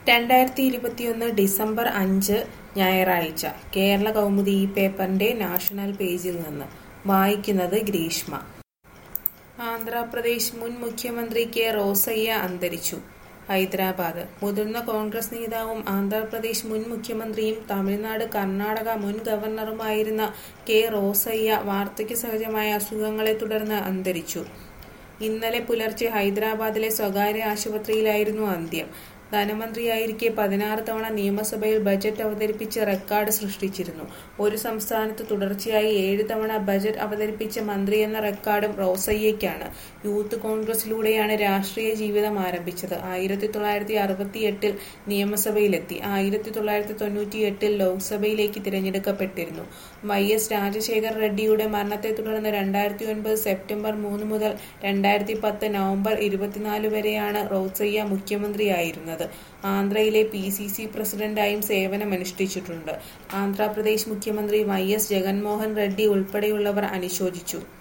രണ്ടായിരത്തി ഇരുപത്തിയൊന്ന് ഡിസംബർ അഞ്ച് ഞായറാഴ്ച കേരള കൗമുദി ഈ പേപ്പറിന്റെ നാഷണൽ പേജിൽ നിന്ന് വായിക്കുന്നത് ഗ്രീഷ്മ ആന്ധ്രാപ്രദേശ് മുൻ മുഖ്യമന്ത്രി കെ റോസയ്യ അന്തരിച്ചു ഹൈദരാബാദ് മുതിർന്ന കോൺഗ്രസ് നേതാവും ആന്ധ്രാപ്രദേശ് മുൻ മുഖ്യമന്ത്രിയും തമിഴ്നാട് കർണാടക മുൻ ഗവർണറുമായിരുന്ന കെ റോസയ്യ വാർദ്ധക്യ സഹജമായ അസുഖങ്ങളെ തുടർന്ന് അന്തരിച്ചു ഇന്നലെ പുലർച്ചെ ഹൈദരാബാദിലെ സ്വകാര്യ ആശുപത്രിയിലായിരുന്നു അന്ത്യം ധനമന്ത്രിയായിരിക്കെ പതിനാറ് തവണ നിയമസഭയിൽ ബജറ്റ് അവതരിപ്പിച്ച് റെക്കോർഡ് സൃഷ്ടിച്ചിരുന്നു ഒരു സംസ്ഥാനത്ത് തുടർച്ചയായി ഏഴ് തവണ ബജറ്റ് അവതരിപ്പിച്ച മന്ത്രി എന്ന റെക്കോർഡും റോസയ്യയ്ക്കാണ് യൂത്ത് കോൺഗ്രസിലൂടെയാണ് രാഷ്ട്രീയ ജീവിതം ആരംഭിച്ചത് ആയിരത്തി തൊള്ളായിരത്തി അറുപത്തി എട്ടിൽ നിയമസഭയിലെത്തി ആയിരത്തി തൊള്ളായിരത്തി തൊണ്ണൂറ്റി എട്ടിൽ ലോക്സഭയിലേക്ക് തിരഞ്ഞെടുക്കപ്പെട്ടിരുന്നു വൈ എസ് രാജശേഖർ റെഡ്ഡിയുടെ മരണത്തെ തുടർന്ന് രണ്ടായിരത്തി ഒൻപത് സെപ്റ്റംബർ മൂന്ന് മുതൽ രണ്ടായിരത്തി പത്ത് നവംബർ ഇരുപത്തിനാല് വരെയാണ് റോസയ്യ മുഖ്യമന്ത്രിയായിരുന്നത് ആന്ധ്രയിലെ പി സി സി പ്രസിഡന്റായും സേവനമനുഷ്ഠിച്ചിട്ടുണ്ട് ആന്ധ്രാപ്രദേശ് മുഖ്യമന്ത്രി വൈ എസ് ജഗൻമോഹൻ റെഡ്ഡി ഉൾപ്പെടെയുള്ളവർ അനുശോചിച്ചു